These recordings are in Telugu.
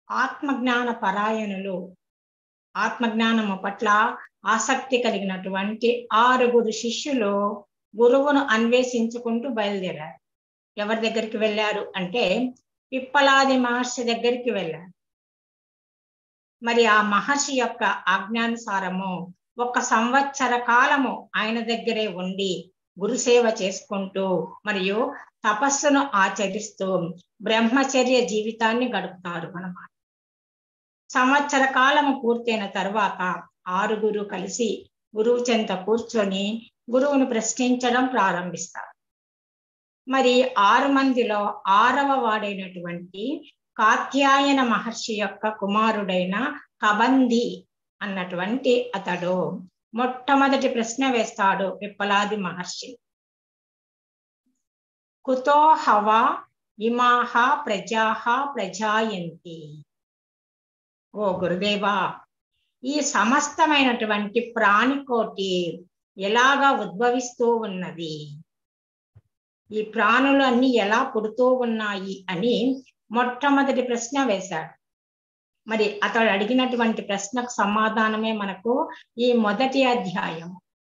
ఆత్మజ్ఞాన పరాయణులు ఆత్మజ్ఞానము పట్ల ఆసక్తి కలిగినటువంటి ఆరుగురు శిష్యులు గురువును అన్వేషించుకుంటూ బయలుదేరారు ఎవరి దగ్గరికి వెళ్ళారు అంటే పిప్పలాది మహర్షి దగ్గరికి వెళ్ళారు మరి ఆ మహర్షి యొక్క ఆజ్ఞానుసారము ఒక సంవత్సర కాలము ఆయన దగ్గరే ఉండి గురుసేవ చేసుకుంటూ మరియు తపస్సును ఆచరిస్తూ బ్రహ్మచర్య జీవితాన్ని గడుపుతారు అన్నమాట సంవత్సర కాలము పూర్తయిన తర్వాత ఆరుగురు కలిసి గురువు చెంత కూర్చొని గురువును ప్రశ్నించడం ప్రారంభిస్తారు మరి ఆరు మందిలో ఆరవ వాడైనటువంటి కాత్యాయన మహర్షి యొక్క కుమారుడైన కబంది అన్నటువంటి అతడు మొట్టమొదటి ప్రశ్న వేస్తాడు విప్పలాది మహర్షి కుతో హవా ఇమాహ ప్రజాహ ప్రజాయంతి ఓ గురుదేవా ఈ సమస్తమైనటువంటి ప్రాణికోటి ఎలాగా ఉద్భవిస్తూ ఉన్నది ఈ ప్రాణులు అన్ని ఎలా పుడుతూ ఉన్నాయి అని మొట్టమొదటి ప్రశ్న వేశాడు మరి అతడు అడిగినటువంటి ప్రశ్నకు సమాధానమే మనకు ఈ మొదటి అధ్యాయం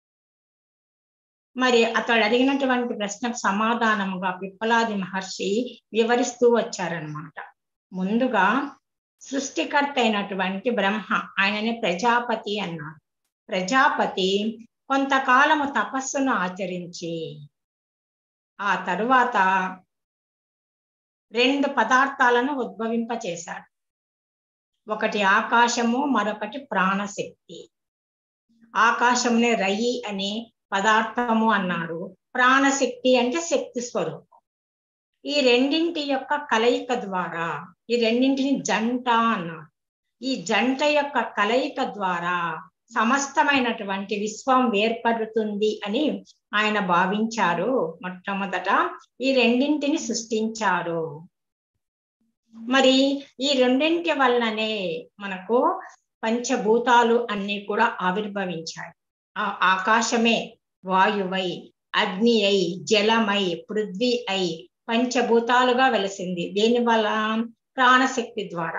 మరి అతడు అడిగినటువంటి ప్రశ్నకు సమాధానముగా పిప్పలాది మహర్షి వివరిస్తూ వచ్చారనమాట ముందుగా సృష్టికర్త అయినటువంటి బ్రహ్మ ఆయనని ప్రజాపతి అన్నారు ప్రజాపతి కొంతకాలము తపస్సును ఆచరించి ఆ తరువాత రెండు పదార్థాలను ఉద్భవింపచేశాడు ఒకటి ఆకాశము మరొకటి ప్రాణశక్తి ఆకాశంనే రయి అనే పదార్థము అన్నారు ప్రాణశక్తి అంటే శక్తి స్వరూపం ఈ రెండింటి యొక్క కలయిక ద్వారా ఈ రెండింటిని జంట అన్నారు ఈ జంట యొక్క కలయిక ద్వారా సమస్తమైనటువంటి విశ్వం ఏర్పడుతుంది అని ఆయన భావించారు మొట్టమొదట ఈ రెండింటిని సృష్టించారు మరి ఈ రెండింటి వల్లనే మనకు పంచభూతాలు అన్ని కూడా ఆవిర్భవించాయి ఆ ఆకాశమే వాయువై అగ్ని అయి జలమై పృథ్వీ అయి పంచభూతాలుగా వెలసింది దేని వల్ల ప్రాణశక్తి ద్వారా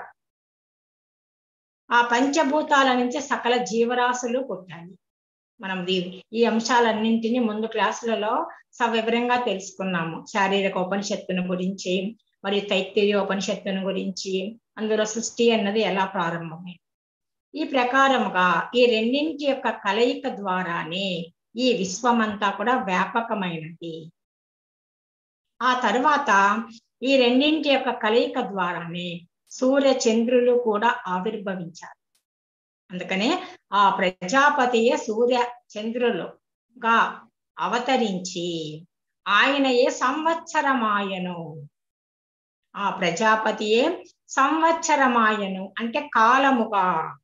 ఆ పంచభూతాల నుంచి సకల జీవరాశులు పుట్టాయి మనం ఈ అంశాలన్నింటినీ ముందు క్లాసులలో సవివరంగా తెలుసుకున్నాము శారీరక ఉపనిషత్తుని గురించి మరియు తైత్తిర్య ఉపనిషత్తుని గురించి అందులో సృష్టి అన్నది ఎలా ప్రారంభమైంది ఈ ప్రకారముగా ఈ రెండింటి యొక్క కలయిక ద్వారానే ఈ విశ్వమంతా కూడా వ్యాపకమైనది ఆ తర్వాత ఈ రెండింటి యొక్క కలయిక ద్వారానే సూర్య చంద్రులు కూడా ఆవిర్భవించారు అందుకనే ఆ ప్రజాపతియే సూర్య చంద్రులుగా అవతరించి ఆయనయే సంవత్సరమాయను ఆ ప్రజాపతియే సంవత్సరమాయను అంటే కాలముగా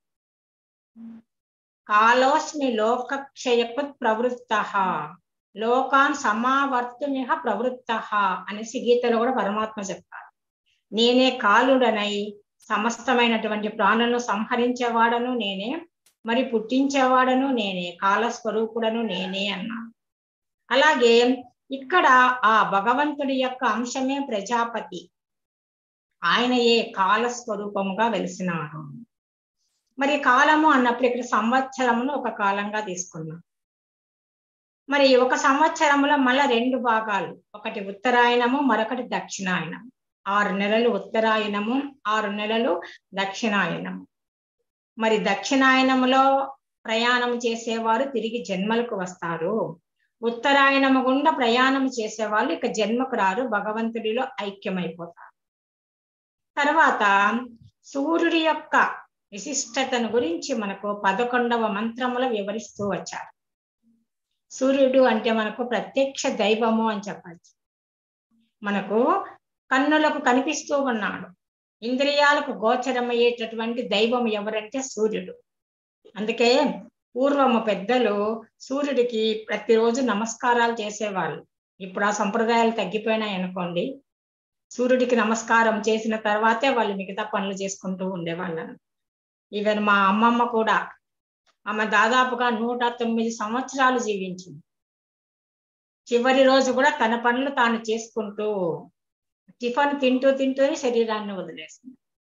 కాలోస్మి లోకక్షయకృత్ ప్రవృత్త లోకాన్ సమావర్తుమిహ ప్రవృత్త అనేసి గీతలో కూడా పరమాత్మ చెప్తారు నేనే కాలుడనై సమస్తమైనటువంటి ప్రాణులను సంహరించేవాడను నేనే మరి పుట్టించేవాడను నేనే కాలస్వరూపుడను నేనే అన్నాను అలాగే ఇక్కడ ఆ భగవంతుడి యొక్క అంశమే ప్రజాపతి ఆయన ఏ కాలస్వరూపముగా వెలిసినారు మరి కాలము అన్నప్పుడు ఇక్కడ సంవత్సరమును ఒక కాలంగా తీసుకున్నాం మరి ఒక సంవత్సరంలో మళ్ళా రెండు భాగాలు ఒకటి ఉత్తరాయణము మరొకటి దక్షిణాయనము ఆరు నెలలు ఉత్తరాయణము ఆరు నెలలు దక్షిణాయనము మరి దక్షిణాయనములో ప్రయాణం చేసేవారు తిరిగి జన్మలకు వస్తారు ఉత్తరాయణము గుండా ప్రయాణం చేసేవాళ్ళు ఇక జన్మకు రారు భగవంతుడిలో ఐక్యమైపోతారు తర్వాత సూర్యుడి యొక్క విశిష్టతను గురించి మనకు పదకొండవ మంత్రములో వివరిస్తూ వచ్చారు సూర్యుడు అంటే మనకు ప్రత్యక్ష దైవము అని చెప్పచ్చు మనకు కన్నులకు కనిపిస్తూ ఉన్నాడు ఇంద్రియాలకు గోచరమయ్యేటటువంటి దైవం ఎవరంటే సూర్యుడు అందుకే పూర్వము పెద్దలు సూర్యుడికి ప్రతిరోజు నమస్కారాలు చేసేవాళ్ళు ఇప్పుడు ఆ సంప్రదాయాలు తగ్గిపోయినాయి అనుకోండి సూర్యుడికి నమస్కారం చేసిన తర్వాతే వాళ్ళు మిగతా పనులు చేసుకుంటూ ఉండేవాళ్ళను ఈవెన్ మా అమ్మమ్మ కూడా ఆమె దాదాపుగా నూట తొమ్మిది సంవత్సరాలు జీవించింది చివరి రోజు కూడా తన పనులు తాను చేసుకుంటూ టిఫన్ తింటూ తింటూనే శరీరాన్ని వదిలేసింది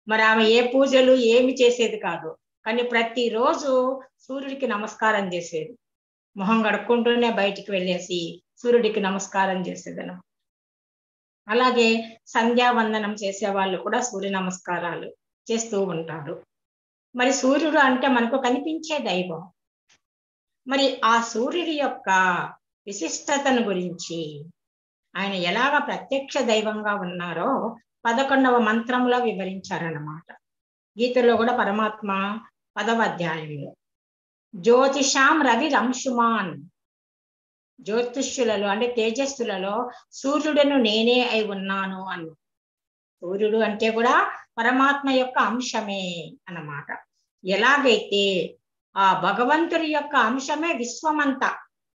మరి ఆమె ఏ పూజలు ఏమి చేసేది కాదు కానీ ప్రతిరోజు సూర్యుడికి నమస్కారం చేసేది మొహం కడుక్కుంటూనే బయటికి వెళ్ళేసి సూర్యుడికి నమస్కారం చేసేదను అలాగే సంధ్యావందనం చేసే వాళ్ళు కూడా సూర్య నమస్కారాలు చేస్తూ ఉంటారు మరి సూర్యుడు అంటే మనకు కనిపించే దైవం మరి ఆ సూర్యుడి యొక్క విశిష్టతను గురించి ఆయన ఎలాగ ప్రత్యక్ష దైవంగా ఉన్నారో పదకొండవ మంత్రంలో వివరించారన్నమాట గీతలో కూడా పరమాత్మ పదవ అధ్యాయంలో జ్యోతిషాం రవి రంశుమాన్ జ్యోతిష్యులలో అంటే తేజస్సులలో సూర్యుడను నేనే అయి ఉన్నాను అను సూర్యుడు అంటే కూడా పరమాత్మ యొక్క అంశమే అన్నమాట ఎలాగైతే ఆ భగవంతుడి యొక్క అంశమే విశ్వమంతా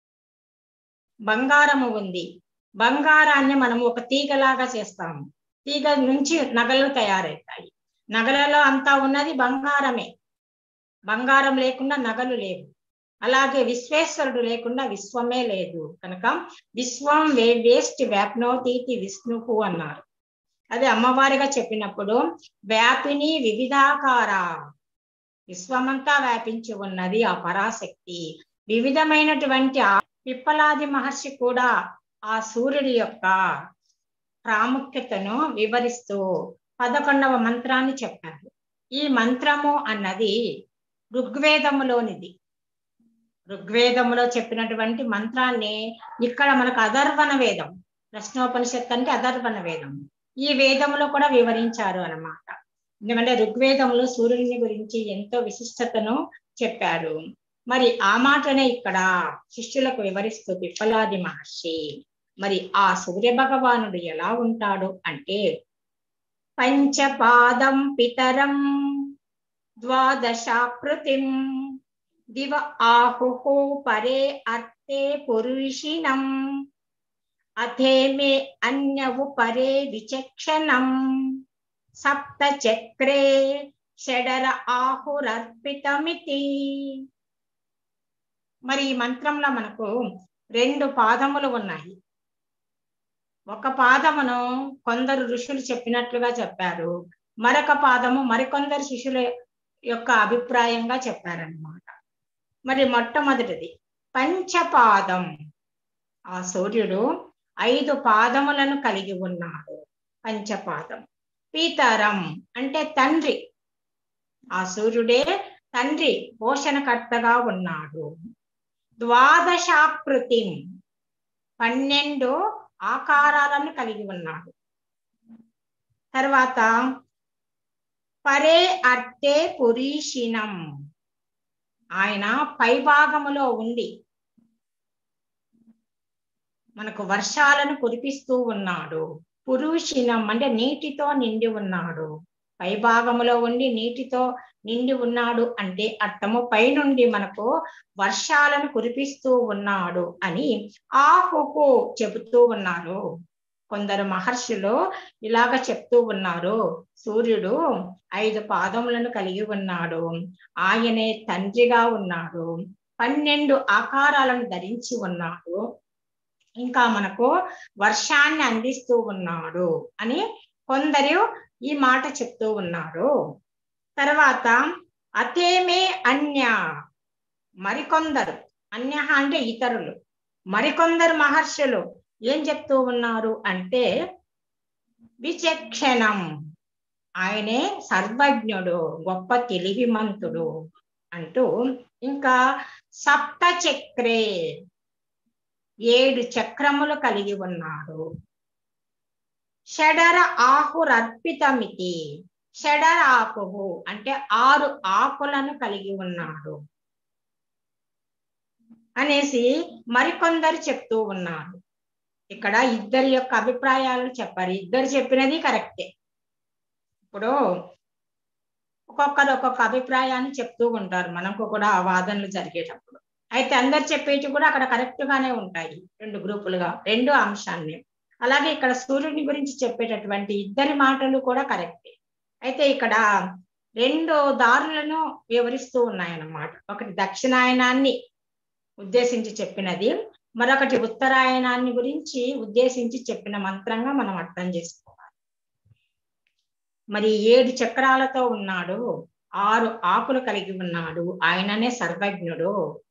బంగారము ఉంది బంగారాన్ని మనం ఒక తీగలాగా చేస్తాము తీగ నుంచి నగలు తయారవుతాయి నగలలో అంతా ఉన్నది బంగారమే బంగారం లేకుండా నగలు లేవు అలాగే విశ్వేశ్వరుడు లేకుండా విశ్వమే లేదు కనుక విశ్వం వే వేస్ట్ వ్యాప్నోతీతి విష్ణుకు అన్నారు అదే అమ్మవారిగా చెప్పినప్పుడు వ్యాపిని వివిధాకార విశ్వమంతా వ్యాపించి ఉన్నది ఆ పరాశక్తి వివిధమైనటువంటి ఆ పిప్పలాది మహర్షి కూడా ఆ సూర్యుడి యొక్క ప్రాముఖ్యతను వివరిస్తూ పదకొండవ మంత్రాన్ని చెప్పారు ఈ మంత్రము అన్నది ఋగ్వేదములోనిది ఋగ్వేదములో చెప్పినటువంటి మంత్రాన్ని ఇక్కడ మనకు అధర్వణ వేదం ప్రశ్నోపనిషత్ అంటే అధర్వణ వేదం ఈ వేదములో కూడా వివరించారు అన్నమాట ఎందుకంటే ఋగ్వేదంలో సూర్యుని గురించి ఎంతో విశిష్టతను చెప్పారు మరి ఆ మాటనే ఇక్కడ శిష్యులకు వివరిస్తూ పిప్పలాది మహర్షి మరి ఆ సూర్య భగవానుడు ఎలా ఉంటాడు అంటే పంచపాదం పితరం ద్వాదశాకృతిం దివ ఆహు పరే అర్తే పురుషిణం అథే మే అన్యవు పరే విచక్షణం సప్త చక్రే షడర ఆహురర్పితమితి మరి ఈ మంత్రంలో మనకు రెండు పాదములు ఉన్నాయి ఒక పాదమును కొందరు ఋషులు చెప్పినట్లుగా చెప్పారు మరొక పాదము మరికొందరు శిష్యుల యొక్క అభిప్రాయంగా చెప్పారనమాట మరి మొట్టమొదటిది పంచపాదం ఆ సూర్యుడు ఐదు పాదములను కలిగి ఉన్నాడు పంచపాదం పీతరం అంటే తండ్రి ఆ సూర్యుడే తండ్రి పోషణకర్తగా ఉన్నాడు ద్వాదశాకృతి పన్నెండు ఆకారాలను కలిగి ఉన్నాడు తర్వాత పరే అర్తే పురీషినం ఆయన పైభాగములో ఉండి మనకు వర్షాలను కురిపిస్తూ ఉన్నాడు పురుషినం అంటే నీటితో నిండి ఉన్నాడు పైభాగములో ఉండి నీటితో నిండి ఉన్నాడు అంటే అర్థము పైనుండి మనకు వర్షాలను కురిపిస్తూ ఉన్నాడు అని ఆహుకు చెబుతూ ఉన్నారు కొందరు మహర్షులు ఇలాగ చెప్తూ ఉన్నారు సూర్యుడు ఐదు పాదములను కలిగి ఉన్నాడు ఆయనే తండ్రిగా ఉన్నాడు పన్నెండు ఆకారాలను ధరించి ఉన్నాడు ఇంకా మనకు వర్షాన్ని అందిస్తూ ఉన్నాడు అని కొందరు ఈ మాట చెప్తూ ఉన్నారు తర్వాత అతేమే అన్య మరికొందరు అన్య అంటే ఇతరులు మరికొందరు మహర్షులు ఏం చెప్తూ ఉన్నారు అంటే విచక్షణం ఆయనే సర్వజ్ఞుడు గొప్ప తెలివిమంతుడు అంటూ ఇంకా సప్త చక్రే ఏడు చక్రములు కలిగి ఉన్నాడు షడర ఆహురర్పితమితి షడర ఆకుహు అంటే ఆరు ఆకులను కలిగి ఉన్నాడు అనేసి మరికొందరు చెప్తూ ఉన్నారు ఇక్కడ ఇద్దరి యొక్క అభిప్రాయాలు చెప్పారు ఇద్దరు చెప్పినది కరెక్టే ఇప్పుడు ఒక్కొక్కరు ఒక్కొక్క అభిప్రాయాన్ని చెప్తూ ఉంటారు మనకు కూడా ఆ వాదనలు జరిగేటప్పుడు అయితే అందరు చెప్పేటి కూడా అక్కడ కరెక్ట్ గానే ఉంటాయి రెండు గ్రూపులుగా రెండు అంశాన్ని అలాగే ఇక్కడ సూర్యుని గురించి చెప్పేటటువంటి ఇద్దరి మాటలు కూడా కరెక్టే అయితే ఇక్కడ రెండు దారులను వివరిస్తూ ఉన్నాయన్నమాట ఒకటి దక్షిణాయనాన్ని ఉద్దేశించి చెప్పినది మరొకటి ఉత్తరాయణాన్ని గురించి ఉద్దేశించి చెప్పిన మంత్రంగా మనం అర్థం చేసుకోవాలి మరి ఏడు చక్రాలతో ఉన్నాడు ఆరు ఆకులు కలిగి ఉన్నాడు ఆయననే సర్వజ్ఞుడు